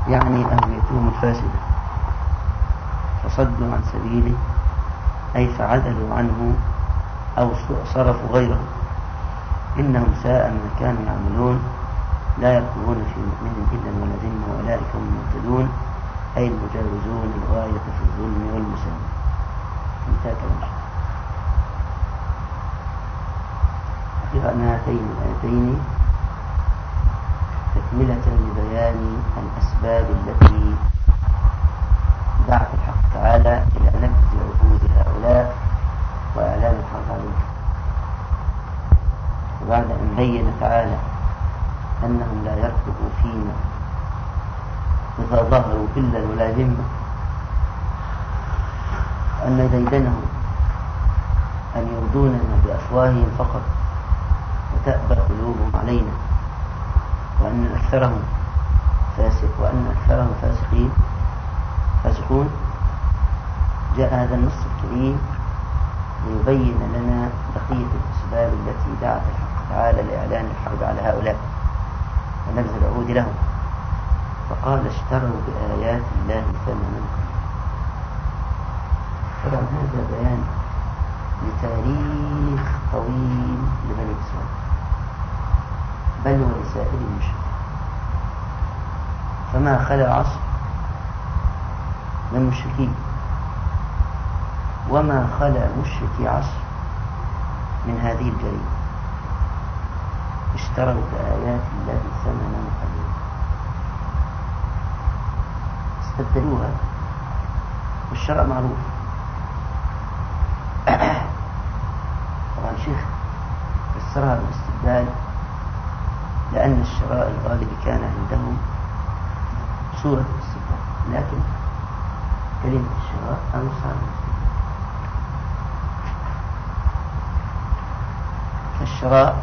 يعني أهويتهم الفاسدة فصدوا عن سبيله أي فعدلوا عنه أو صرفوا غيره إنهم ساء ما كانوا يعملون لا يرقبون في مؤمن إلا ولا ذمة وأولئك هم المهتدون أي المجاوزون الغاية في الظلم والمساواة انتهى كلام حقيقة أن هاتين الآيتين تكملة لبيان الأسباب التي دعت الحق تعالى إلى نبذ عهود هؤلاء وإعلان الحرب عليهم وبعد أن بين تعالى أنهم لا يرقبوا فينا إذا ظهروا إلا ولا ذمة أن ديدنهم أن يرضوننا بأفواههم فقط وتأبى قلوبهم علينا وأن أكثرهم فاسق وأن أكثرهم فاسقين فاسقون جاء هذا النص الكريم ليبين لنا بقية الأسباب التي دعت الحق تعالى لإعلان الحرب على هؤلاء ونبذ العهود لهم فقال اشتروا بآيات الله ثمنا طبعا هذا بيان لتاريخ طويل لبني إسرائيل بل ولسائر المشركين فما خلا عصر من المشركين وما خلا مشركي عصر من هذه الجريمة اشتروا بآيات الله ثمنا قليلا استبدلوها والشرع معروف طبعا شيخ فسرها بالاستبدال لأن الشراء الغالب كان عندهم صورة الاستبدال لكن كلمة الشراء أوسع من فالشراء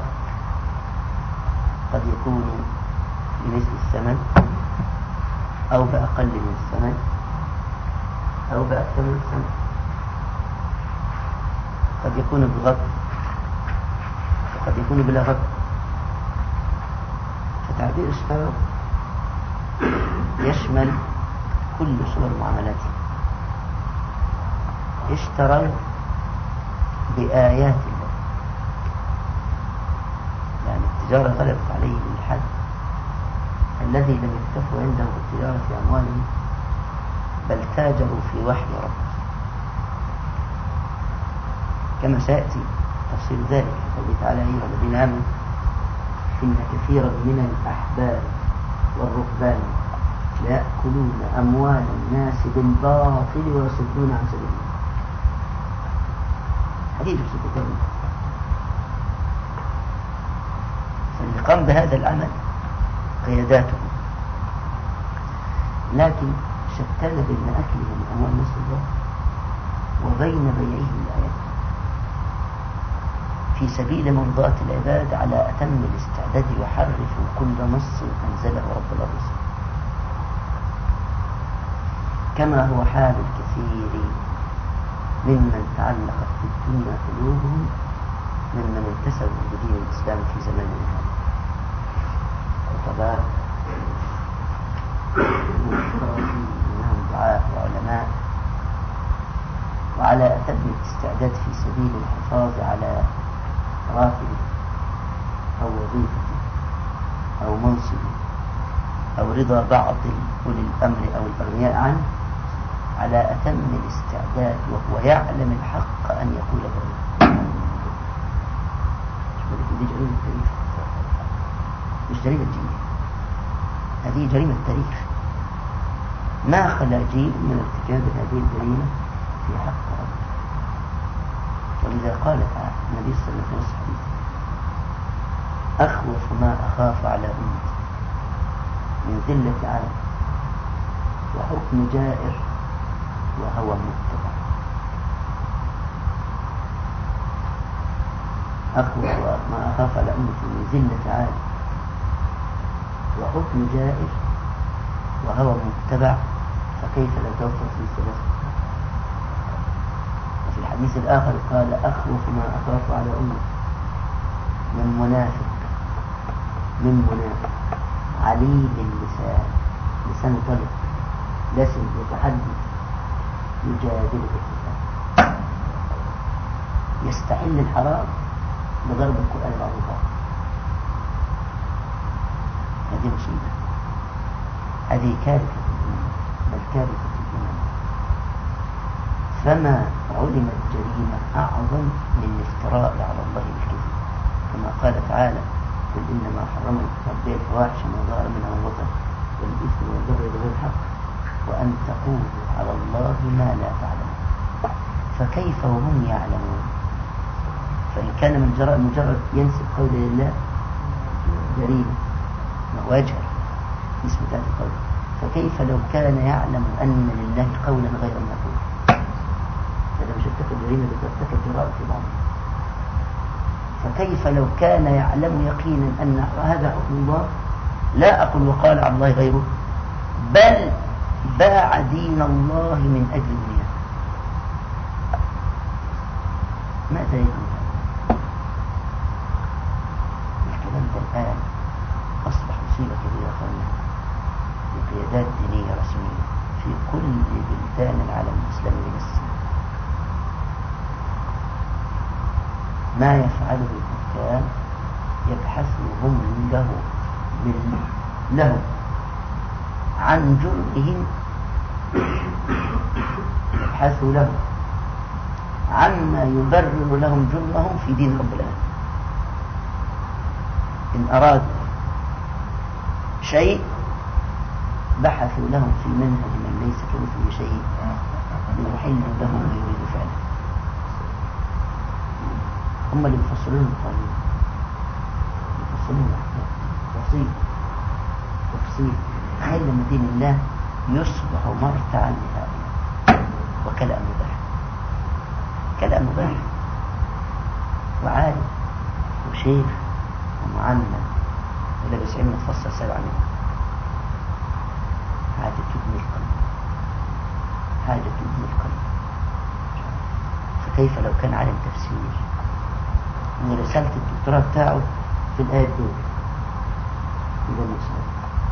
قد يكون بمثل الثمن أو بأقل من الثمن أو بأكثر من الثمن قد يكون بغض وقد يكون بلا غض فتعبير اشترى يشمل كل صور معاملاته اشتروا بآيات الله يعني التجارة غلبت عليه الحد الذي لم يكتفوا عنده بالتجارة في أموالهم بل تاجروا في وحي ربه كما سيأتي تفصيل ذلك في قوله تعالى أيها الذين آمنوا إن كثيرا من الأحبار والرهبان ليأكلون أموال الناس بالباطل ويصدون عن سبيل الله حديث في كتاب فاللي قام بهذا العمل قياداته لكن شتان بين أكلهم أموال الناس بالباطل وبين بيعهم الآيات في سبيل مرضاة العباد على أتم الاستعداد يحرفوا كل نص أنزله رب الأرض كما هو حال الكثير ممن تعلقت بالدنيا قلوبهم ممن انتسبوا بدين الإسلام في زماننا هذا خطباء منهم دعاة وعلماء وعلى أتم الاستعداد في سبيل الحفاظ على راتبه أو وظيفته أو منصبه أو رضا بعض أولي الأمر أو الأغنياء عنه على أتم الاستعداد وهو يعلم الحق أن يقول ذلك دي جريمة تاريخ مش جريمة جيل هذه جريمة تاريخ ما خلا جيل من ارتكاب هذه الجريمة في حق ربه ولذا قال النبي صلى الله عليه وسلم أخوف ما أخاف على أمتي من ذلة عالم وحكم جائر وهوى متبع أخوف ما أخاف على أمتي من ذلة عالم وحكم جائر وهوى متبع فكيف لا توفر في ثلاثة وفي الحديث الآخر قال أخوف ما أخاف على أمتي من منافق من منافق عليم اللسان لسانه طلق لسن يتحدث يجادل بالقرآن يستحل الحرام بضرب القرآن بعض البعض هذه مصيبة هذه كارثة الأمة بل كارثة الأمم فما علمت جريمة أعظم من الافتراء على الله بالكذب كما قال تعالى قل إنما حرم ربي الفواحش ما ظهر منها وبطن والإثم والبغي بغير الحق وأن تقولوا على الله ما لا تعلمون فكيف وهم يعلمون فإن كان من جرى مجرد ينسب قول لله جريمة ما هو يجهل اسم ذات القول فكيف لو كان يعلم أن لله قولا غير ما يقول هذا مش ارتكب جريمة ده ارتكب جرائم في بعض فكيف لو كان يعلم يقينا أن هذا حكم الله لا أقول وقال على الله غيره بل باع دين الله من أجل دنياه ماذا يكون هذا الكلام ده الآن أصبح مصيبة كبيرة خلنا لقيادات دينية رسمية في كل بلدان العالم الإسلامي بنفسه ما يفعله الحكام يبحثهم له من له عن جرمهم يبحثوا له عما يبرر لهم جرمهم في دين رب العالمين إن أرادوا شيء بحثوا لهم في منهج من ليس كمثله شيء ليحل له ما يريد فعله هم اللي بيفسرون القانون يفسرون الأحكام تفصيل تفصيل تخيل لما دين الله يصبح مرتعا لهؤلاء وكلام مباح كلام مباح وعالم وشيخ ومعمم ولابس علم تفسر سبع منه حاجة تبني القلب حاجة تبني القلب فكيف لو كان عالم تفسير ورسالة الدكتوراه بتاعه في الآية دول يبقى المقصود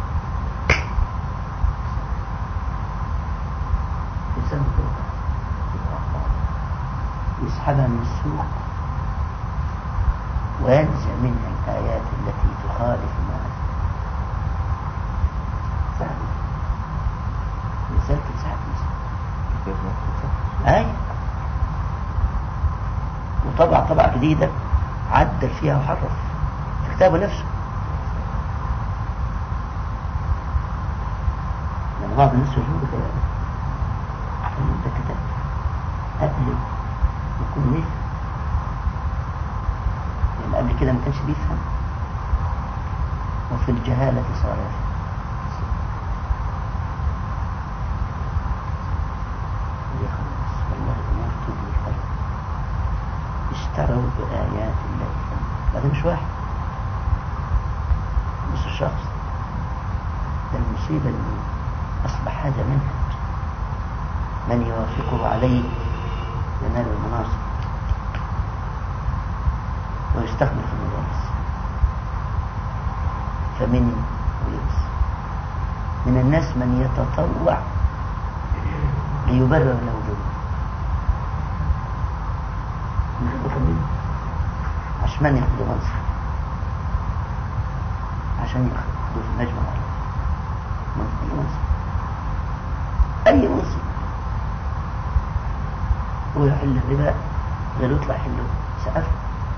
رسالة يسحبها من السوق وينزع منها الآيات التي تخالف ما أنزل سهل رسالة تسحب أي وطبع طبعة جديدة عدل فيها وحرف في كتابه نفسه لأن بعض الناس يجوز كلامه أنت كتبت قبل يكون مثل لأن قبل كده ما كانش بيفهم وفي الجهالة صار يفهم يخلص والله الأمور تبني القلب اشتروا بآيات الله هذا مش واحد مش الشخص ده المصيبة اللي أصبح هذا منهج من يوافقه عليه ينال المناصب ويستخدم في المدارس فمن ويرث من الناس من يتطوع ليبرر له جرمه عشان ياخدوا منصب عشان ياخدوا في المجمع اي منصب اي منصب هو يحل الربا غير يطلع يحله سقف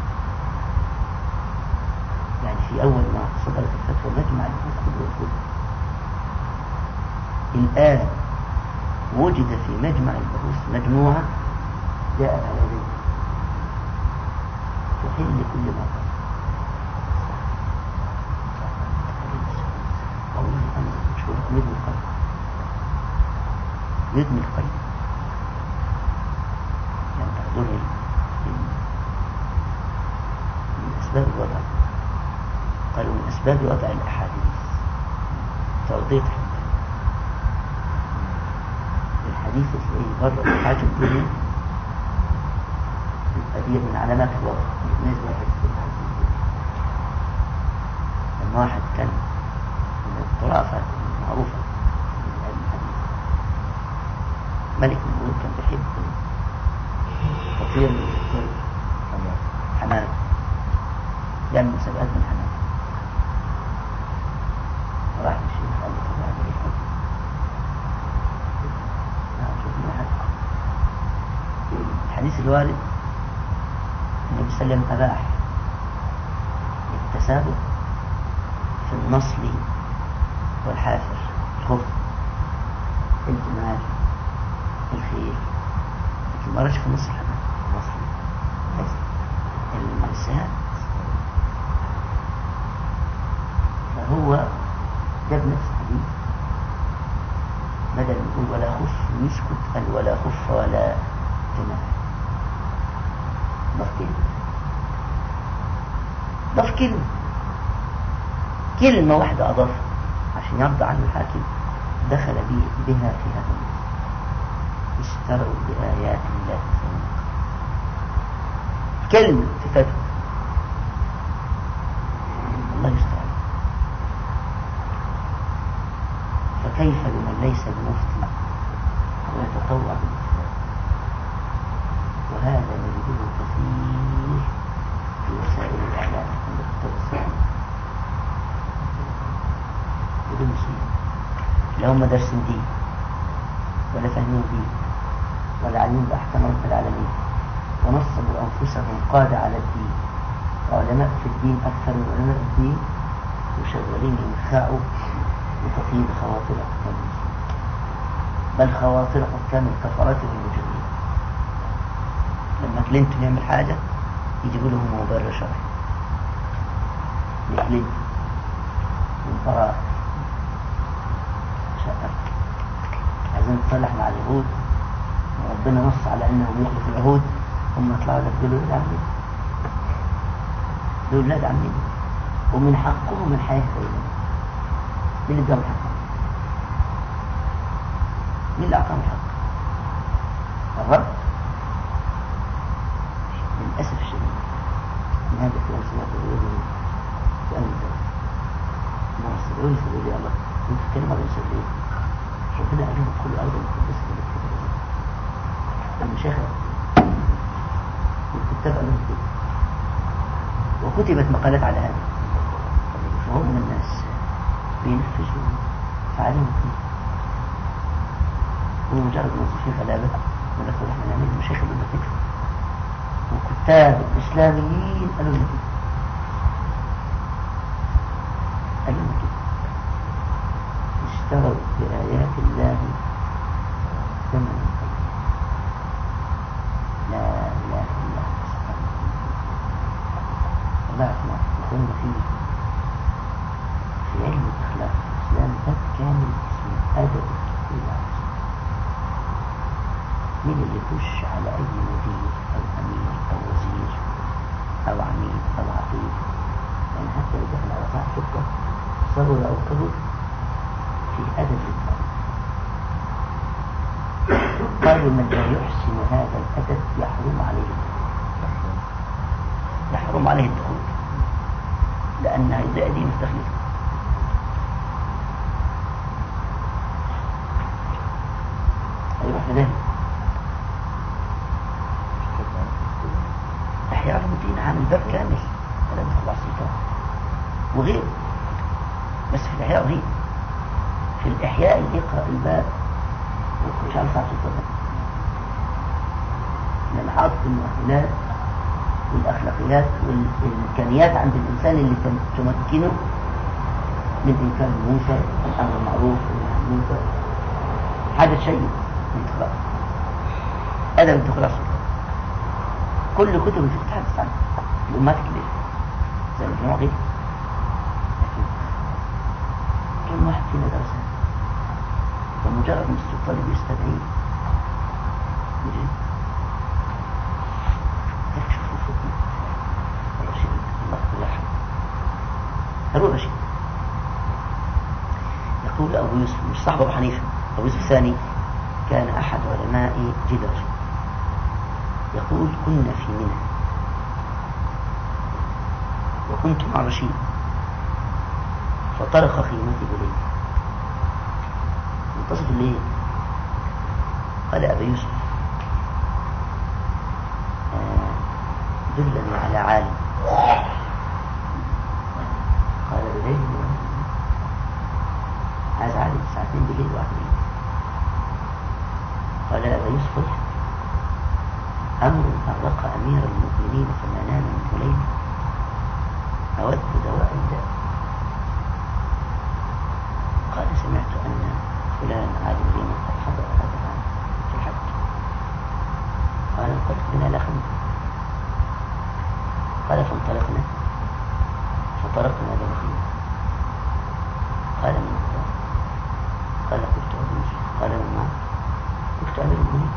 يعني في اول ما صدرت الفتوى مجمع البحوث كله يرفض الان وجد في مجمع البحوث مجموعه جاءت على يديه تحل كل ما قال والله أنا مش بقول لكم يبني القلب يبني القلب يعني تحضرني من أسباب الوضع قالوا من أسباب وضع الأحاديث توضيح الحديث الحديث تلاقيه بره حاجة الدنيا دي من علامات الوضع الناس واحد لما واحد كان من الطرافة المعروفة ملك من الملوك كان بيحب تطير من حمام يعمل مسابقات من حمام راح الشيخ قال له طب هذا الحب شوف حد الحديث الوارد النبي صلى الله عليه وسلم أباح التسابق في النصل والحافر الخف الجمال الخيل لكن ما رأيش في النص الحمام النصل السهام فهو جاب نفس الحديث بدل ما يقول ولا خف يسكت قال ولا خف ولا جمال ضف كلمة ضف كلمة كلمة واحدة أضافها عشان يرضى عنه الحاكم دخل بها في هذا النص اشتروا بآيات الله ثمنا كلمة صفته الله يستعان فكيف بمن ليس بمفتي ويتطوع بالإسلام وهذا نجده كثير في وسائل الإعلام عند كتاب السنة بدون مصيبة لا هم دارسين دين ولا فاهمين دين ولا علمين بأحكام رب العالمين ونصبوا أنفسهم قادة على الدين علماء في الدين أكثر من علماء الدين وشغالين ينخعوا لتطيب خواطر حكام المسلمين بل خواطر حكام الكفرات والمجرمين لما كلينتون يعمل حاجة يجيبوا لهم مبرر شرعي لكلينتون من براء شقة عايزين نتصالح مع اليهود وربنا نص على انهم يخلفوا اليهود هم يطلعوا لك دول ولاد عمنا دول ولاد عمنا ومن حقهم الحياة بيننا مين اللي اداهم الحق؟ مين اللي اعطاهم الحق؟ الرب للأسف الشديد إن هذا الكلام سمعته بإذن في أمر الدولة مرة استدعوني فقالوا لي الله أنت تتكلم على الإنسان ليه؟ ربنا قال لهم ادخلوا أرضا مقدسة التي كتب لكم المشايخ والكتاب قال لهم كده وكتبت مقالات على هذا وهم الناس بينفذوا فعليهم كده ومجرد موظفين غلابة يقول لك احنا نعمل المشايخ اللي كده وكتاب الإسلاميين قالوا لنا كده قالوا لنا كده اشتروا بآيات الله ثمنا قليلا لا إله إلا أنت سبحانك الله يرحمه إخواننا في في علم الأخلاق في الإسلام باب كامل اسمه أدب الدخول على الإسلام مين اللي يخش على أي مدير أو أمير أو وزير أو عميد أو عقيد يعني حتى لو دخل على صاحب شركة صغر أو كبر في أدب الدخول قالوا من لا يحسن هذا الأدب يحرم عليه الدخول يحرم عليه الدخول لأن هيضيع دينه في دخله هيروح في داهية إحياء علوم الدين عامل باب كامل ولا يدخل على السلطان وغيره بس في الإحياء رهيب في الإحياء اللي يقرأ الباب ويخش على صاحب السلطان لأن حاطط المؤهلات والأخلاقيات والإمكانيات عند الإنسان اللي تمكنه من إنكار المنكر والأمر المعروف والنهي عن المنكر هذا شيء يتقرأ أدب الدخول على السلطان كل كتب الفقه تحدث عنه الأمات كبيرة زي الإجماع وغيره لكن كم واحد فينا درسها فمجرد من السلطان بيستدعيه يجي يكشف الفتنة الرشيد الله يرحمه هارون رشيد يقول أبو يوسف مش صاحب أبو حنيفة أبو يوسف الثاني كان أحد علماء جدر يقول كنا في منى وكنت مع رشيد فطرق خيمتي بليل منتصف الليل قال أبا يوسف آه، دلني على عالم قال بليل عايز عالم الساعة 2 بالليل واحد قال أبا يوسف أمر أغرق أمير المؤمنين فما نام منه ليل أود دواء الداء قال سمعت أن فلان عالم اليمن قد حضر هذا العام في الحج قال انطلق بنا إلى خندق قال فانطلقنا فطرقنا بالخيمة قال من هو قال قلت أبو يوسف قال من معه قلت أمير المؤمنين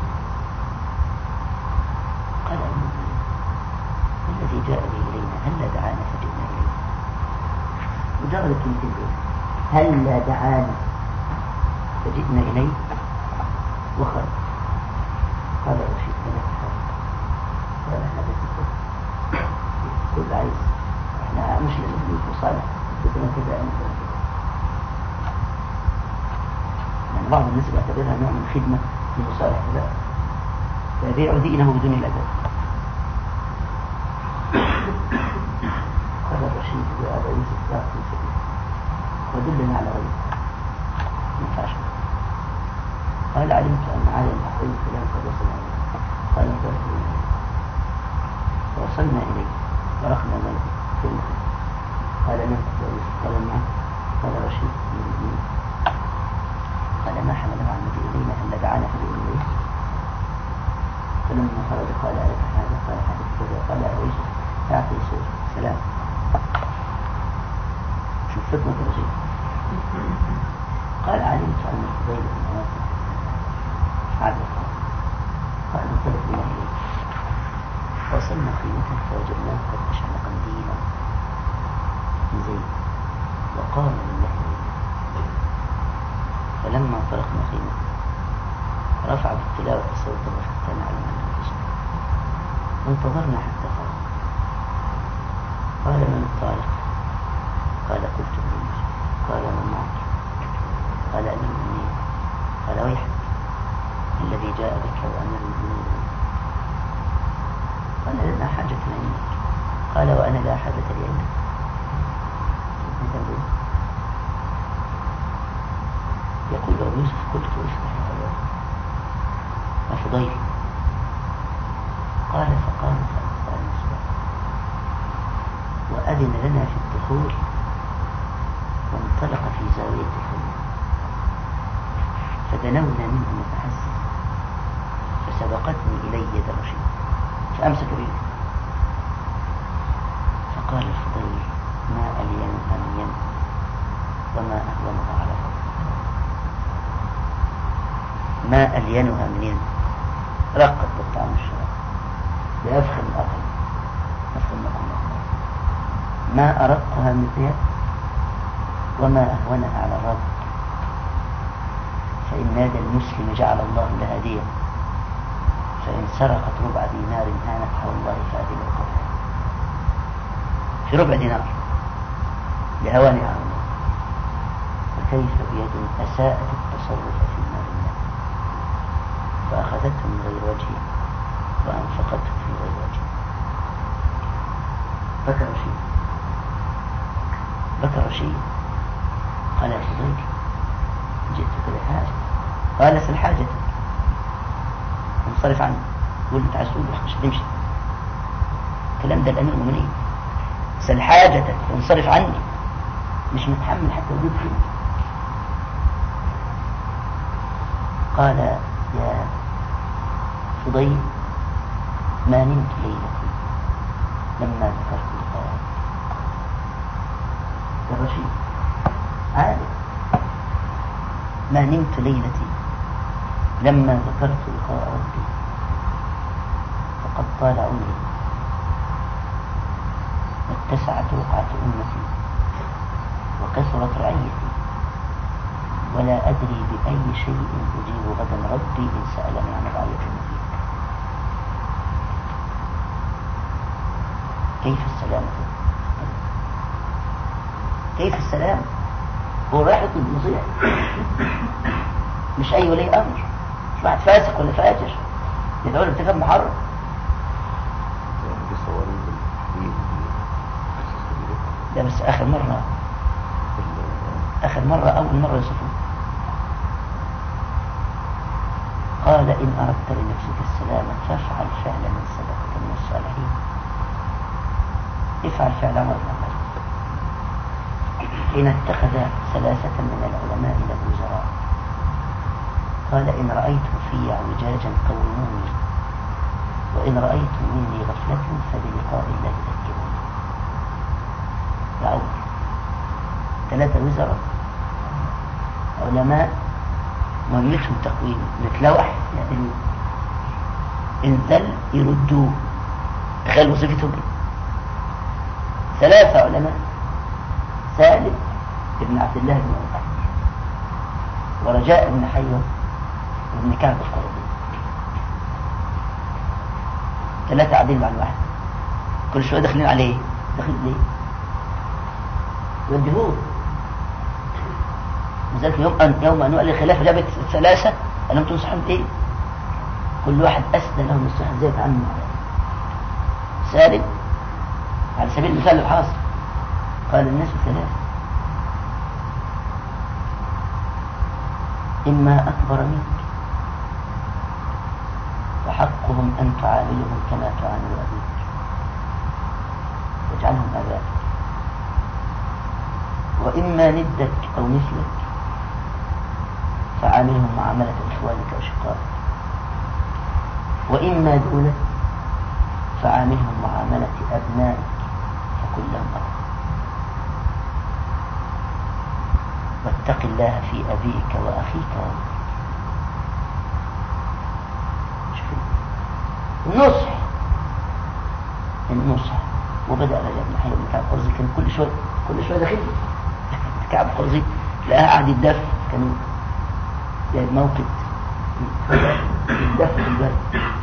قال أمير المؤمنين الذي جاء به إلينا هل دعانا فجئنا إليه مجرد الكلمتين دول هل دعانا فجئنا إليه وخرج قال رشيد فلك حاجة قال حاجتك كل عايز احنا مش لازم نكون صالح بدنا كذا يعني يعني بعض الناس بيعتبرها نوع من خدمة لمصالح لا فيبيع دينه بدون الأدب قال الرشيد يا أبا يوسف لا تنسى ودلنا على غيره ما ينفعش قال علمت أن عالم أخوي فلان قد وصل إليه قال انطلق إليه فوصلنا إليه طرقنا له في المكان قال نمت يا يوسف قال نعم قال رشيد من المؤمنين قال ما حمله عن مجيء إلينا هل دعانا فجئنا إليه فلما خرج قال ألك هذا قال حدث كذا قال يا يوسف أعطي سلام شوف فطنة الرشيد قال علمت أن الفضيل بن عياض عبد قال انطلق بنا إليه وصلنا خيمة فوجدناه قد أشعل قنديلا من زيت وقام لله فلما انطلقنا خيمة رفع بالتلاوة صوته حتى نعلم أنه بشر وانتظرنا حتى فرغ قال من الطارق قال قلت ابن يوسف قال من معك قال أمير المؤمنين قال ويحك الذي جاء بك وأمير المؤمنين قال لنا حاجة عندك قال وأنا لا حاجة لي عندك يقول أبو يوسف قلت افتح يا فضيل قال فقام فألقى المصباح وأذن لنا في الدخول وانطلق في زاوية الخيمة فدنونا منه نتحسن فسبقتني إلي يد رشيد فأمسك بي فقال الفضيل ما ألينها من يم وما أهونها على الرب ما ألينها من يم رقت بالطعام الشراب بأفخم الأطعمة أفخم لكم ما أرقها من يد وما أهونها على الرب فإن نادى المسلم جعل الله لها دية فإن سرقت ربع دينار هانتها والله فأذن القتل في ربع دينار لهوانها على الله فكيف بيد أساءت التصرف في مال الله فأخذته من غير وجهه وأنفقته في غير وجهه بكى رشيد بكى رشيد قال يا فضيل جئتك لحاجة قال اسأل حاجتك انصرف عني قول انت عايز تقول مش تمشي الكلام ده الامير المؤمنين سل حاجتك وانصرف عني مش متحمل حتى وجود فيه قال يا فضيل ما نمت ليلتي لما ذكرت لقاء الرشيد عادل ما نمت ليلتي لما ذكرت لقاء ربي فقد طال عمري واتسعت رقعة أمتي وكثرت رعيتي ولا أدري بأي شيء أجيب غدا ربي إن سألني عن الرعية المفيدة كيف السلامة كيف السلام هو رايح يطلب نصيحة مش أي ولي أمر واحد فاسق ولا فاجر يدعو له ارتكاب محرم بيصوروا في ده بس آخر مرة آخر مرة أول مرة يصفون قال إن أردت لنفسك السلامة فافعل فعل من سبقك من الصالحين افعل فعل عمر بن عباس حين اتخذ ثلاثة من العلماء له وزراء قال إن رأيتم في اعوجاجا قوموني وإن رأيتم مني غفلة فبلقاء الله ذكروني يا عمر ثلاثة وزراء علماء مهمتهم تقويم نتلوح يعملوا إن ذل يردوه تخيل وظيفتهم ايه ثلاثة علماء سالم ابن عبد الله بن عمر ورجاء بن حيوة وابن كعب القرظي ثلاثة قاعدين مع الواحد كل شوية داخلين عليه داخلين ليه؟ يوجهوه وذلك يوم أن يوم أن قال الخلافة جابت ثلاثة ألم تنصحون إيه؟ كل واحد أسدى له نصيحة زي عنه سالم على سبيل المثال الحاصل قال الناس ثلاثة إما أكبر منك وحقهم أن تعاملهم كما تعامل أبيك واجعلهم آبائك وإما ندك أو مثلك فعاملهم معاملة إخوانك وشقائك وإما دونك فعاملهم معاملة أبنائك فكن لهم أب واتق الله في أبيك وأخيك وأمك شوف النصح النصح وبدأ رجع بن حي بن كعب قرزي كان كل شوية كل شوية داخل كعب قرزي لقاها قاعد يتدف كان جايب موقد يتدف في البرد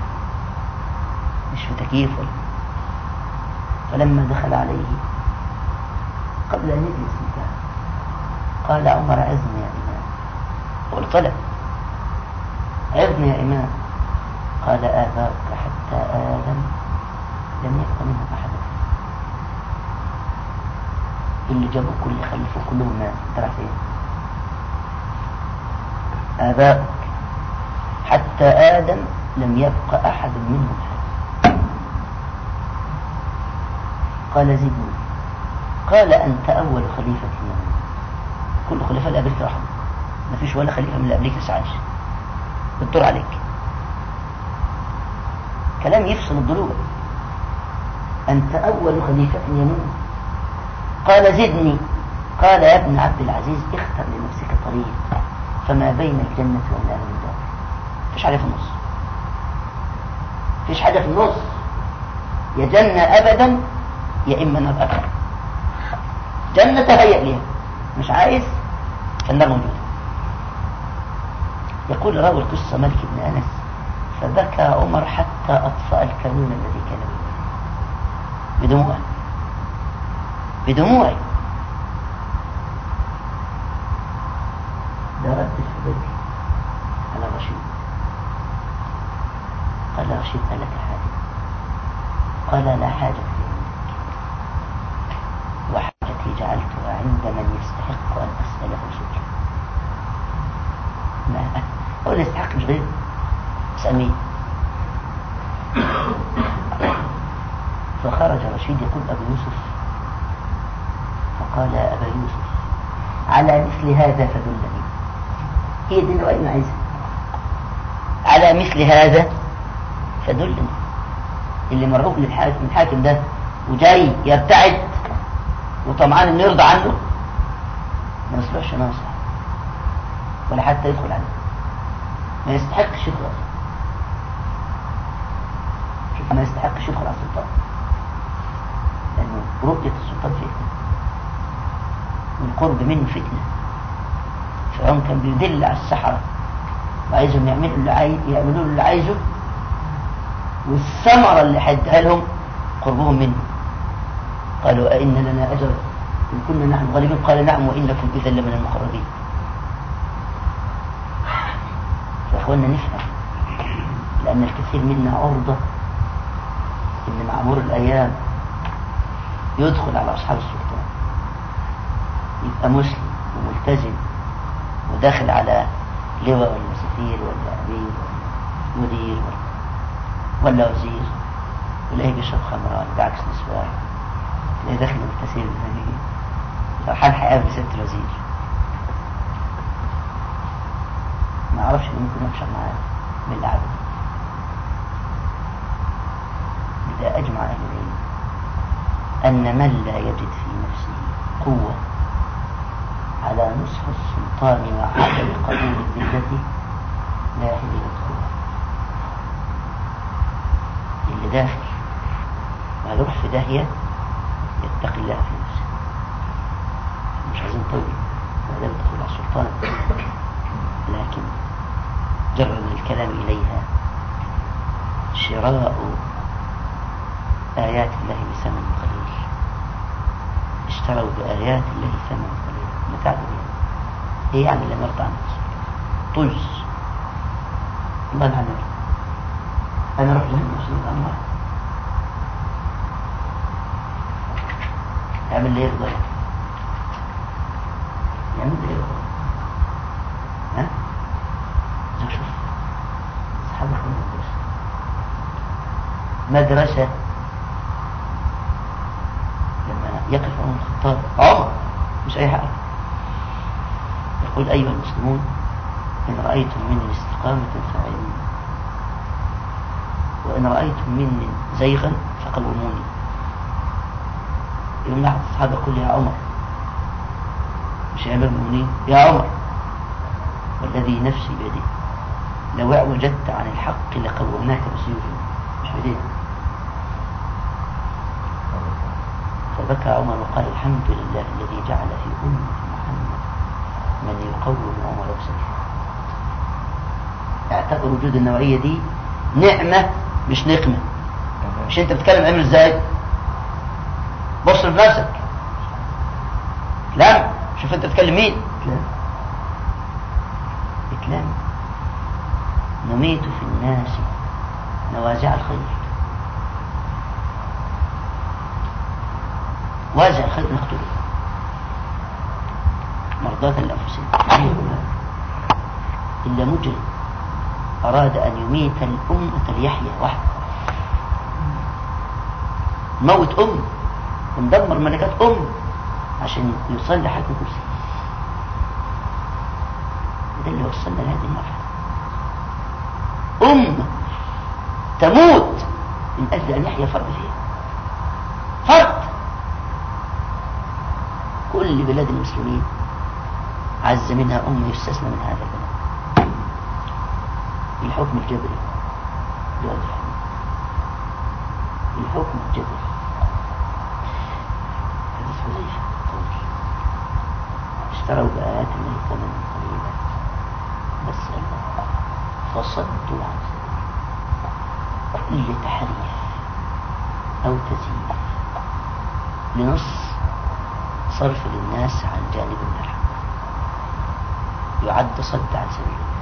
مش في تكييف ولا فلما دخل عليه قبل أن يجلس انتهى قال عمر عظني يا إمام قلت له عظني يا إمام قال آباؤك حتى آدم لم يبق منهم أحد اللي جابوك واللي خلفوك كلهم ناس انت رايح فين آباؤك حتى آدم لم يبق أحد منهم حي قال زدني قال أنت أول خليفة من كل خلفاء اللي قبلك رحمة ما فيش ولا خليفة من اللي قبلك لسه عايش بتدور عليك كلام يفصل الضلوع أنت أول خليفة يموت قال زدني قال يا ابن عبد العزيز اختر لنفسك طريق فما بين الجنة والنار من دار مفيش حاجة في النص مفيش حاجة في النص يا جنة أبدا يا إما نار أبدا جنة تهيأ ليها مش عايز فالنار موجودة يقول راوي القصة مالك بن أنس فبكى عمر حتى أطفأ الكانون الذي كان بيده بدموعه بدموعه ده رد الحبيب على رشيد قال رشيد ألك حاجة قال لا حاجة لي عندك وحاجتي جعلتها عند من يستحق أن أسأله سؤال ما هو اللي يستحق مش غيره اسأل مين فخرج رشيد يقول أبو يوسف فقال يا أبا يوسف على مثل هذا فدلني هي دي اللي أنا عايزها على مثل هذا فدلني اللي مرغوب للحاكم الحاكم ده وجاي يبتعد وطمعان انه يرضى عنه ما يصلحش ناصح ولا حتى يدخل عليه ما يستحقش يدخل اصلا شوف ما يستحقش يدخل على السلطان لانه رؤية السلطان فتنة والقرب منه فتنة فرعون كان بيدل على السحرة وعايزهم يعملوا اللي عايز يعملوا اللي عايزه والثمرة اللي هيديها لهم قربهم منه قالوا أئن لنا أجر إن كنا نحن غالبين قال نعم وإنكم إذا لمن المقربين إخواننا نفهم لأن الكثير منا عرضة إن مع مرور الأيام يدخل على أصحاب السلطان يبقى مسلم وملتزم وداخل على لواء ولا سفير ولا أمير ولا مدير ولا, ولا وزير تلاقيه بيشرب خمرة ولا بعكس نسوان تلاقيه داخل مبتسم زي لو حال هيقابل ست الوزير ما اعرفش اللي ممكن يحشر معاه من القعده إذا أجمع أهل العلم أن من لا يجد في نفسه قوة على نصح السلطان وعدم قبول ذلته لا يحل يدخلها اللي داخل وهيروح في داهية يتقي الله في نفسه مش عايزين طول ولا الدخول على السلطان لكن جرد الكلام إليها شراء آيات الله بثمن قليل اشتروا بآيات الله ثمن قليل متاع دنيا ايه يعني لم يرضى عن نفسه طز الله يلعن انا اروح جهنم عشان الله يعمل لي يرضى يعمل لي يرضى ها زوج شوف اصحابك في المدرسه مدرسه لما يقف عمر الخطاب عمر مش اي حاجه يقول ايها المسلمون ان رايتم مني استقامه فعلوا وان رايتم مني زيغا فقوموني يوم لحظة الصحابة يقول يا عمر مش يا أمير المؤمنين يا عمر والذي نفسي بيده لو اعوجدت عن الحق لقومناك بسيوفنا مش بيدينا فبكى عمر وقال الحمد لله الذي جعل في أمة محمد من يقوم عمر بسيفه اعتبر وجود النوعية دي نعمة مش نقمة مش انت بتتكلم عامل ازاي بص لنفسك لا شوف انت بتتكلم مين اتلام اتلام نميت في الناس نوازع الخير وازع الخير نقتله مرضاة لأنفسهم إلا مجرم أراد أن يميت الأمة ليحيى وحده موت أم ومدمر ملكات أم عشان يوصل لحكم كرسي ده اللي وصلنا لهذه المرحلة أم تموت من أجل أن يحيا فرد فيها فرد كل بلاد المسلمين عز منها أم يستثنى من هذا البلد الحكم الجبري دول الحكم الحكم الجبري حديث حذيفة طويل اشتروا بآيات الله ثمنا قليلا بس الله فصدوا عن سبيل كل تحريف أو تزييف لنص صرف للناس عن جانب من الحق يعد صد عن سبيل الله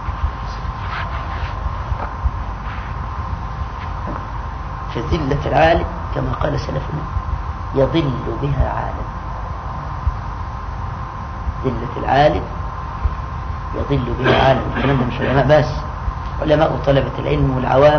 فذلة العالم كما قال سلفنا يضل بها عالم ذلة العالم يضل بها عالم الكلام ده مش علماء بس علماء وطلبة العلم والعوام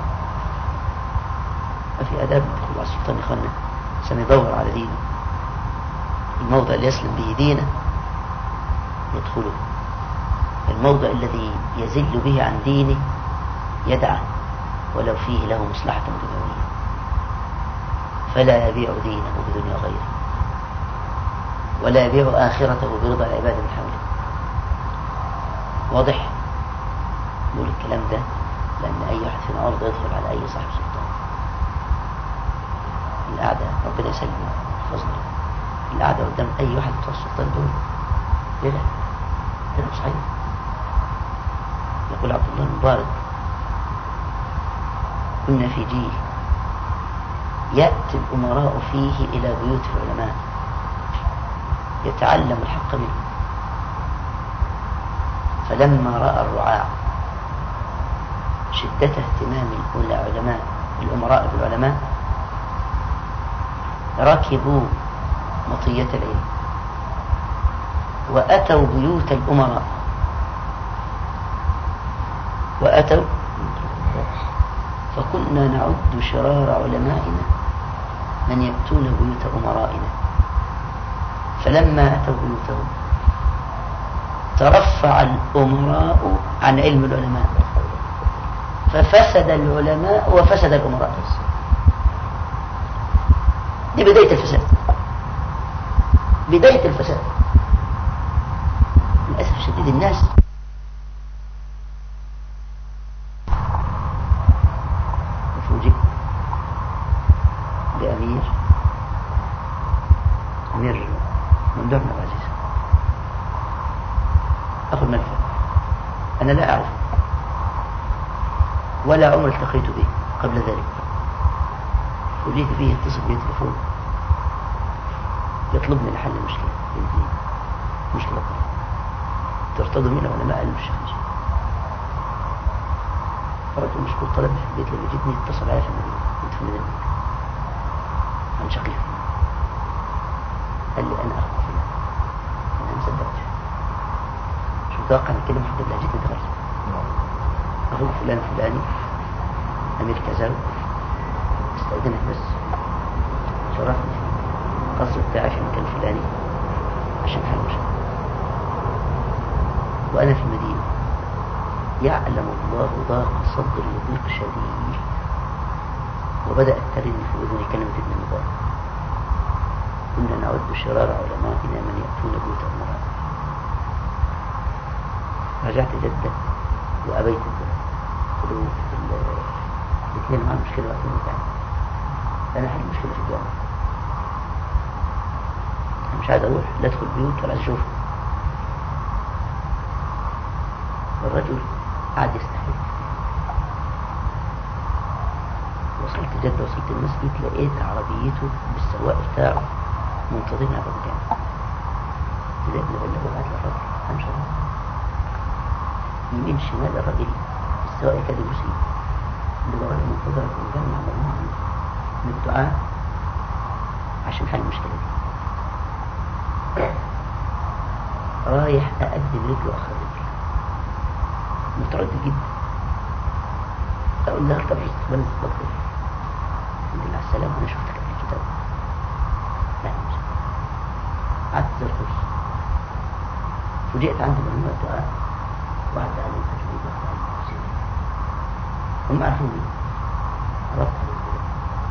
ما في آداب الدخول على السلطان يا إخوانا عشان يدور على دينه الموضع اللي يسلم به دينه يدخله الموضع الذي يزل به عن دينه يدعه ولو فيه له مصلحة دنيوية فلا يبيع دينه بدنيا غيره ولا يبيع آخرته برضا العباد من حوله واضح نقول الكلام ده لأن أي واحد فينا عرض يدخل على أي صاحب سلطان القعدة ربنا يسلم يحفظنا القعدة قدام أي واحد بتوع السلطان دول ليه لا؟ كده صحيح يقول عبد الله المبارك كنا في جيل يأتي الأمراء فيه إلى بيوت العلماء يتعلم الحق منه فلما رأى الرعاع شدة اهتمام العلماء الأمراء بالعلماء ركبوا مطية العلم وأتوا بيوت الأمراء وأتوا فكنا نعد شرار علمائنا من يأتون بيوت أمرائنا فلما أتوا بيوتهم ترفع الأمراء عن علم العلماء ففسد العلماء وفسد الأمراء دي بداية الفساد بداية الفساد للأسف الشديد الناس فوجئ بأمير أمير ممدوح بن العزيز أخو الملفة أنا لا أعرف ولا عمر التقيت به قبل ذلك فوجئت به يتصل بي تليفون يطلبني لحل المشكلة بنتي مشكلة ترتضوا من علماء الشيخ فرجل مشكور طلب في البيت لما جيتني اتصل علي في المدينة كنت في المدينة عن شقيق قال لي أنا أخوك فلان أنا ما صدقتش شو متوقع من كلمة حتى بلهجتني دخلت أخوك فلان فلاني أمير كذا استأذنك بس شرفني في القصر بتاعي في المكان الفلاني عشان حل مشكلة وأنا في المدينة يعلم الله ضاق صدري ضيق شديد وبدأت ترن في أذني كلمة ابن المبارك كنا نعد شرار علمائنا من يأتون بيوت أمراء رجعت جدة وأبيت الدرس قلت له الاثنين معاهم مشكلة واقفين مكان أنا أحل مشكلة في الجامعة أنا مش عايز أروح لا أدخل بيوت ولا عايز أشوفها الرجل قعد يستحيل وصلت جدة وصلت المسجد لقيت عربيته بالسواق بتاعه منتظرين على الجامع زي ابن بلغ وبعت للراجل أنا مش هروح يمين شمال الراجل السواق كان يبوسيه اللي وراء المنتظرة ونجمع مجموعة من الدعاء عشان حل المشكلة دي رايح أقدم رجله أخر رجل متردد جدا أقول لها طب استقبال استقبال كيف الحمد لله على السلامة أنا شفتك في الكتاب لا مش قعدت زي الكرسي فوجئت عندي مجموعة دعاء واحد عليه تجويد واحد عليه تفسير هم عارفين عرفت عليه كده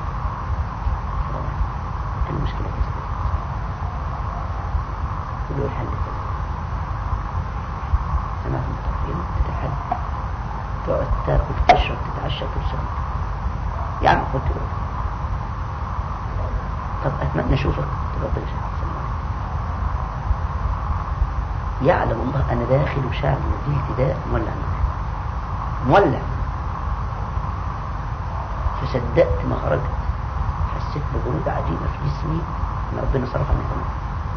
المشكلة كذا كذا كله الحل كذا سمعت المتوفين تتحل تقعد تاكل تشرب تتعشى ترسل يا عم قلت له طب اتمنى اشوفك ربنا السلام عليكم يعلم الله انا داخل وشعر من جلد ده مولع مولع فصدقت ما خرجت حسيت ببرودة عجيبة في جسمي ان ربنا صرف عني تمام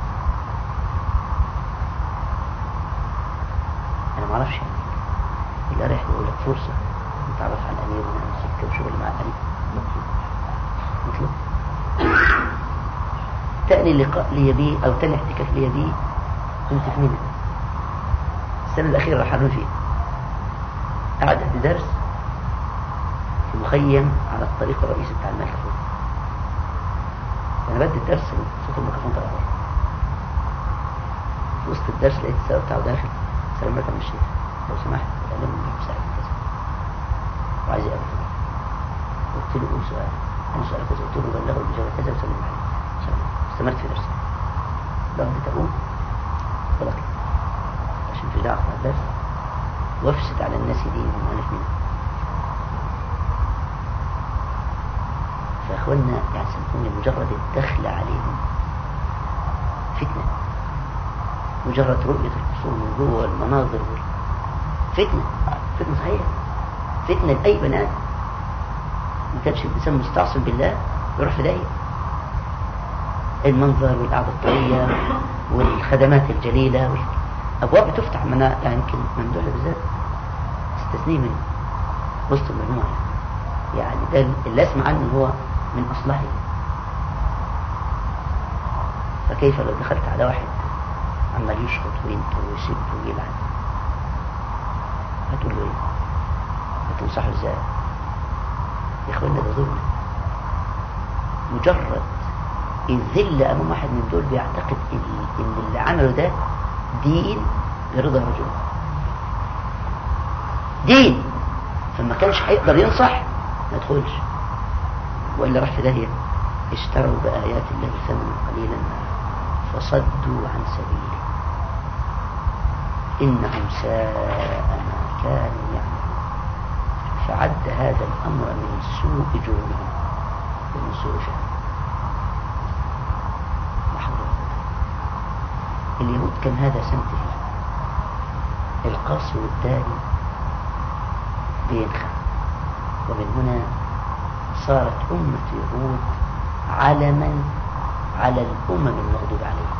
انا ما اعرفش يعني اللي رايح بيقول لك فرصة نتعرف على الامير ونعمل سكة وشغل مع الامير مطلوب مطلوب تاني لقاء لي بيه او تاني احتكاك لي بيه كنت في منى السنة الأخيرة رحلوا فيها قعد أدي درس في مخيم على الطريق الرئيسي بتاع الميكروفون أنا بدي الدرس صوت الميكروفون طلع بره في وسط الدرس لقيت السواق بتاعه داخل السلام عليكم يا الشيخ لو سمحت كلمني مسألة كذا وعايز يقابل فلان قلت له قول سؤال أنا سؤال كذا قلت له بلغه الإجابة كذا وسلم عليه سلام استمرت في درسي بدأت أقوم غلط عشان في دعوة الدرس وافسد على الناس دينهم وأنا في منهم فأخوانا يعني سامحوني مجرد الدخل عليهم فتنة مجرد رؤية القصور من جوه المناظر وال... فتنة فتنة صحيح فتنة لأي بني آدم ما كانش الإنسان مستعصم بالله يروح في داهية المنظر والقعدة الطرية والخدمات الجليلة والأبواب بتفتح من يعني يمكن ممدوح بالذات استثني منه وسط المجموعة يعني ده اللي اسمع عنه هو من أصلحه فكيف لو دخلت على واحد عمال يشخط وينطر ويسب ويلعن هتقول له ايه هتنصحه ازاي يا اخوانا ده ظلم مجرد الذل امام واحد من دول بيعتقد ان ان اللي عمله ده دين برضا رجل دين فما كانش هيقدر ينصح ما يدخلش والا راح في داهيه اشتروا بايات الله ثمنا قليلا فصدوا عن سبيله انهم ساء ما كانوا يعملون فعد هذا الامر من سوء جرمهم ومن سوء فعلهم لا حول ولا قوه اليهود كان هذا سمت فيه القاسي والداني بينخى ومن هنا صارت أمة يهود علما على الأمم المغضوب عليها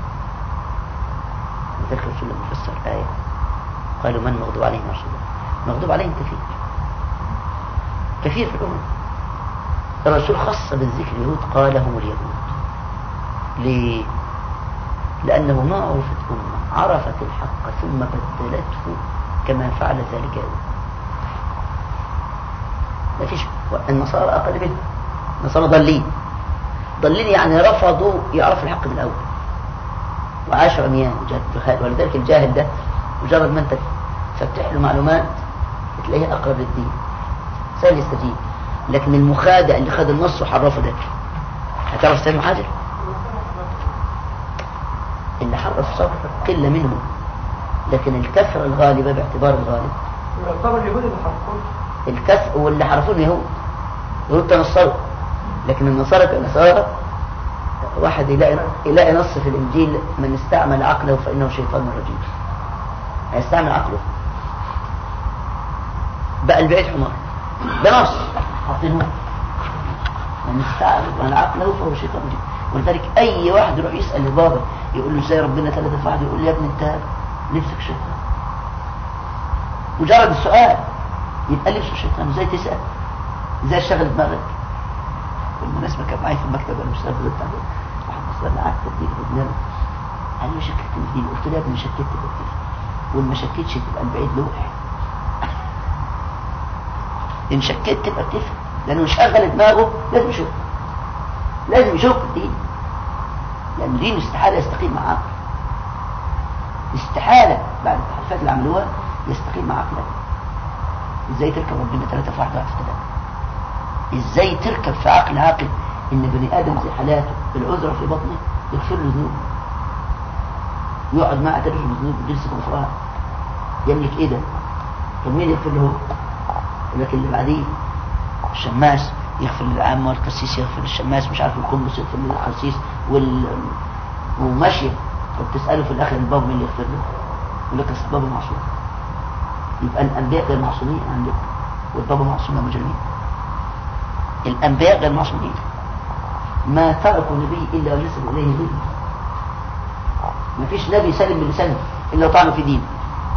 وذلك الرسول لما فسر الآية قالوا من مغضوب عليهم يا رسول الله مغضوب عليهم كثير كثير في الأمم الرسول خص بالذكر اليهود قال هم اليهود ليه؟ لأنه ما عرفت أمة عرفت الحق ثم بدلته كما فعل ذلك يهود ما فيش النصارى أقل منه النصارى ضالين ضالين يعني رفضوا يعرفوا الحق من الأول وعاشوا عميان جهال ولذلك الجاهل ده مجرد ما انت تفتح له معلومات تلاقيه أقرب للدين سهل يستجيب لكن المخادع اللي خد النص وحرفه ده هتعرف تسمع حاجة اللي حرف صف قلة منهم لكن الكثرة الغالبة باعتبار الغالب يعتبر اليهود اللي حرفوه الكثر واللي حرفوه اليهود يهود تنصروا لكن النصارى كنصارى واحد يلاقي يلاقي نص في الانجيل من استعمل عقله فانه شيطان رجيم هيستعمل عقله بقى البعيد حمار ده نص حاطينه من استعمل عقله فهو شيطان رجيم ولذلك اي واحد يروح يسال البابا يقول له ازاي ربنا ثلاثة في واحد يقول له يا ابني انت لبسك شيطان مجرد السؤال يبقى لبسه شيطان ازاي تسال ازاي اشتغل دماغك بالمناسبة كان معايا في المكتب انا مش عارف بتاع واحد مثلا قعدت اديك بدماغه قال لي شكلت الدين قلت له يا ابني شكلت بدماغي وان ما شكتش تبقى البعيد لوح ان شكيت تبقى بتفهم لانه مشغل دماغه لازم يشك لازم يشك الدين لان الدين استحاله يستقيم مع عقل استحاله بعد التحريفات اللي عملوها يستقيم مع عقلك ازاي تركب ربنا ثلاثة في واحد واحد في ثلاثة ازاي تركب في عقل عاقل ان بني ادم زي حالاته العذرة في بطنه يغفر له ذنوب يقعد معه تدرس الذنوب جلسة غفران يملك ايه ده طب مين يغفر له لكن اللي بعديه الشماس يغفر للعامة والقسيس يغفر للشماس مش عارف القمص يغفر للقسيس وال... وماشية طب تسأله في الآخر الباب مين اللي يغفر له يقول لك الباب معصوم يبقى الأنبياء غير معصومين عندكم والبابا معصوم مجرمين الأنبياء غير معصومين ما تركوا نبي إلا ونسبوا إليه ذل ما فيش نبي سلم من لسانه إلا طعنوا في دينه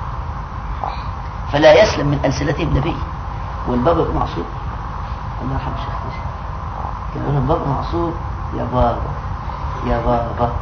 فلا يسلم من ألسنتهم نبي والبابا معصوم الله يرحم الشيخ نسي كان يقول البابا معصوم يا بابا يا بابا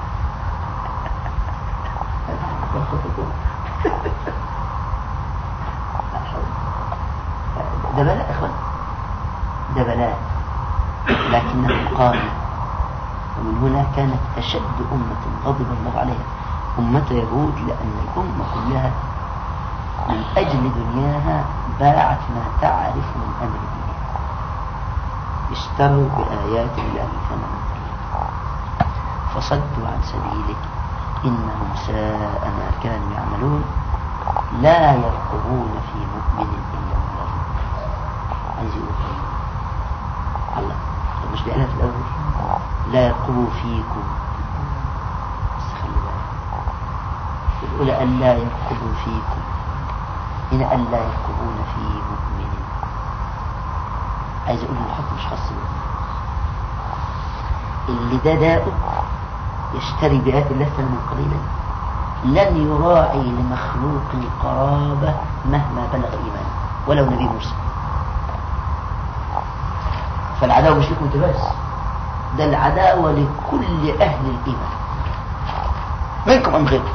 ده بلاء اخوان ده بلاء لكنه قال ومن هنا كانت أشد أمة غضب الله عليها أمة يهود لأن الأمة كلها من أجل دنياها باعت ما تعرف من أمر دينها اشتروا بآيات الله ثمنا قليلا فصدوا عن سبيله إنهم ساء ما كانوا يعملون لا يرقبون في مؤمن إلا ولا عايز يقول الله طب مش بيقالها في الأول لا يرقبوا فيكم بس خلي بالك الأولى أن لا يرقبوا فيكم هنا أن لا يرقبون في مؤمن عايز أقول الحكم مش خاص به اللي ده داؤه يشتري بآيات الله ثمنا قليلا لن يراعي لمخلوق قرابة مهما بلغ إيمانه ولو نبي مرسل فالعداوة مش لكم انت بس ده العداوة لكل أهل الإيمان منكم أم غيركم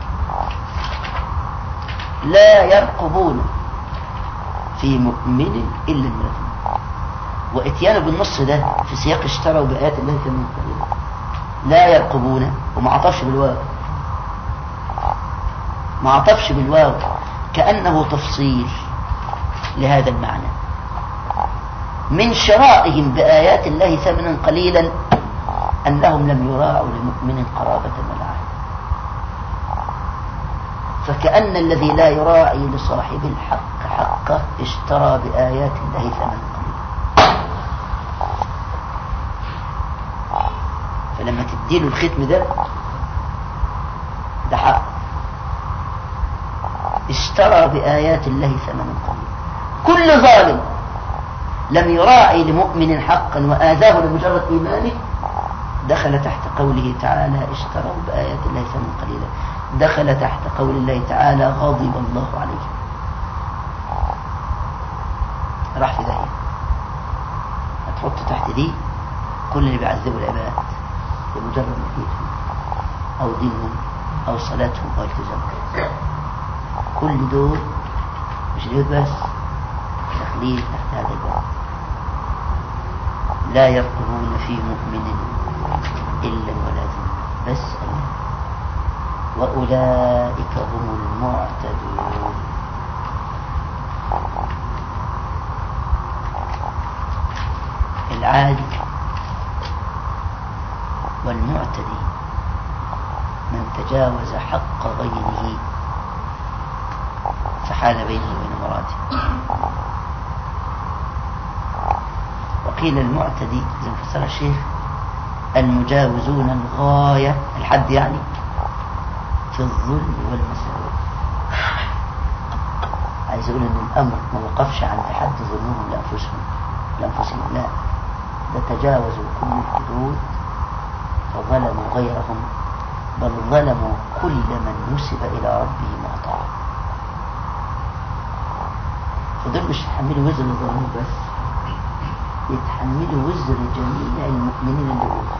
لا يرقبون في مؤمن إلا الملكون واتيانه بالنص ده في سياق اشتروا بآيات الله ثمنا قليلا لا يرقبون وما عطفش بالواو ما عطفش بالواو كأنه تفصيل لهذا المعنى من شرائهم بآيات الله ثمنا قليلا أنهم لم يراعوا لمؤمن قرابة ولا عهد فكأن الذي لا يراعي لصاحب الحق حقه اشترى بآيات الله ثمنا قليلا فلما تديله الختم ده ده حق اشترى بآيات الله ثمنا قليلا كل ظالم لم يراعي لمؤمن حقا وآذاه لمجرد إيمانه دخل تحت قوله تعالى اشتروا بآيات الله ثمنا قليلا دخل تحت قول الله تعالى غضب الله عليه راح في داهية هتحط تحت دي كل اللي بيعذبوا العباد لمجرد نفيتهم أو دينهم أو صلاتهم أو التزامهم كل دول مش دول بس داخلين تحت هذا الباب لا يرقبون في مؤمن إلا ولا ذمة بس الله وأولئك هم المعتدون العادي والمعتدي من تجاوز حق غيره فحال بينه وبين مراده وقيل المعتدي زي ما فسر الشيخ المجاوزون الغاية الحد يعني في الظلم والمساوئ عايز اقول ان الامر ما وقفش عند حد ظلمهم لانفسهم لانفسهم لا ده تجاوزوا كل الحدود فظلموا غيرهم بل ظلموا كل من نسب الى ربه واطاعه فدول مش يتحملوا وزر الظلمون بس يتحملوا وزر جميع المؤمنين اللي أوذوا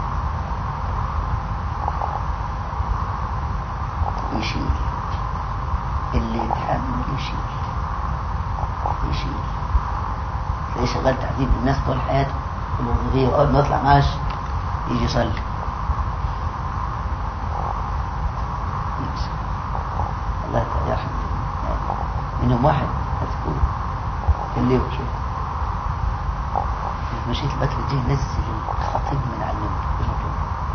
يشيل اللي يتحمل يشيل يشيل تلاقيه شغال تعذيب الناس طول حياته في الوظيفية وأول ما يطلع معاش يجي يصلي الله يرحم منهم واحد هتكون كان ليه شوف مشيت البكر دي نزل الخطيب من على المنبر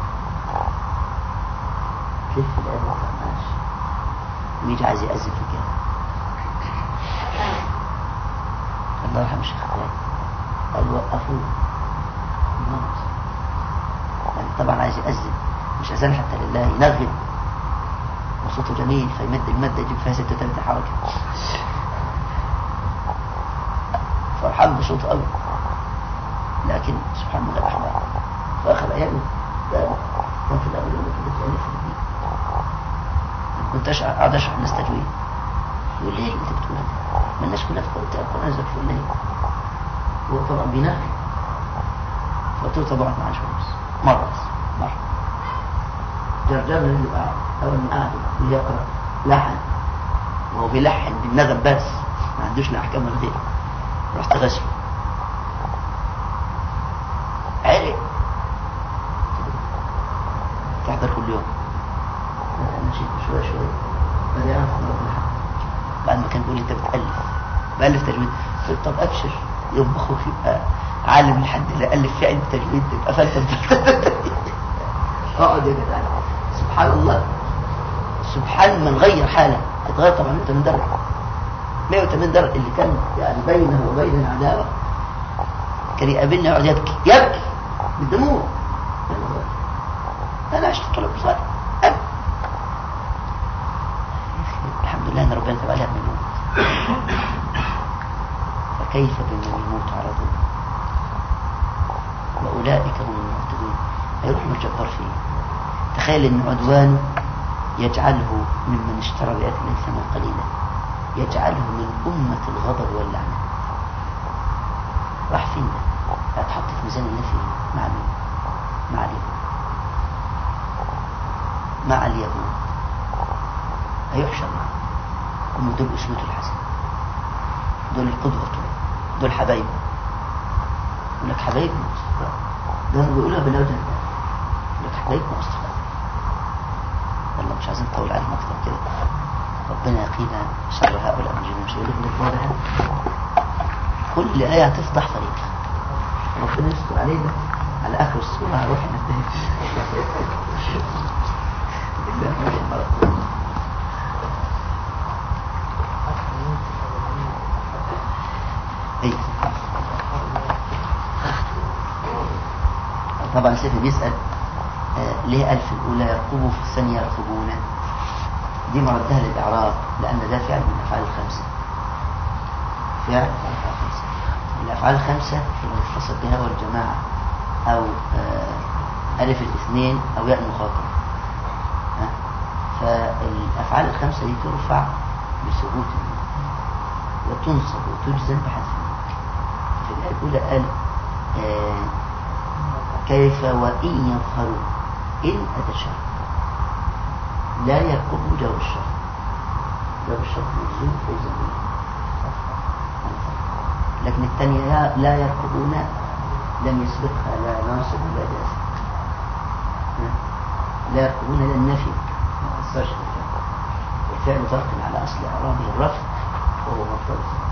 كيف الآن ما فهمناش ويجي عايز يأذن في الجامع الله يرحم الشيخ خالد قال وقفوه الموت يعني طبعا عايز يأذن مش أذان حتى لله ينغم وصوته جميل فيمد المادة يجيب فيها 36 حركة فرحان بصوته قوي لكن سبحان الله الأحوال وآخر أيام كان في الأول يقول لك كده في الدين كنت أقعد أشرح الناس تجويد يقول ليه أنت بتقول ده؟ ما الناس كلها في قلت القرآن نزل في الليل هو طبعا بينافي فقلت له طب اقعد معاه شوية بس مرة بس مرة جرجر اللي قاعد أول ما قعد بيقرأ لحن وهو بيلحن بالنغم بس ما عندوش لا أحكام ولا غيره رحت غسله عرق تحضر كل يوم انا مشيت شويه شويه بدا يعرف ان ربنا حق بعد ما كان بيقول لي انت بتالف بالف تجويد قلت طب ابشر يوم اخوك يبقى عالم لحد اللي الف في علم تجويد تبقى فلتة اقعد يا جدع سبحان الله سبحان من غير حاله اتغير طبعا 180 درجه 180 درجه اللي كان يعني بينه وبين العداوه كان يقابلني يقعد يبكي يبكي بالدموع انا عشت طلب صالح أنا. الحمد لله ان ربنا تبع لها من الموت فكيف بمن يموت على ظلم واولئك هم المعتدون هيروح من الجبار فيه تخيل ان عدوانه يجعله ممن اشترى بآيات الله ثمنا قليلا يجعله من أمة الغضب واللعنة راح فين ده هتحط في ميزان النفي مع مين مع اليهود مع اليهود هيحشر معهم هم دول أسوته الحسنة دول القدوة بتوعه دول حبايبه يقول لك حبايبنا واصدقاء ده هم بيقولها بالأوجه ده يقول لك حبايبنا واصدقاء والله مش عايزين نطول عليهم أكتر كده ربنا يقينا شر هؤلاء المجرمين مش يقول لك واضح كل آية هتفضح فريق ربنا يستر علينا على آخر السورة هروح ننتهي إلا ما شاء الله أي طبعا سيف بيسأل آه ليه ألف الأولى يرقبوا في الثانية يرقبون دي مردها للإعراب لأن ده فعل من الأفعال الخمسة فعل من الأفعال الخمسة الأفعال الخمسة المتصل بها والجماعة أو آه ألف الاثنين أو ياء المخاطب ها؟ فالأفعال الخمسة دي ترفع بثبوت النون وتنصب وتجزم بحذف النون في الآية الأولى قال آه كيف وإن يظهروا إن أتى شر لا يركب جو الشر جو الشر مجزوم فيزن لكن الثانية لا يركبون لم يسبقها لا ناصب ولا جازم لا يركبون لا النفي ما أثرش في الفعل والفعل باق على أصل إعرابه الرفع وهو مرتبط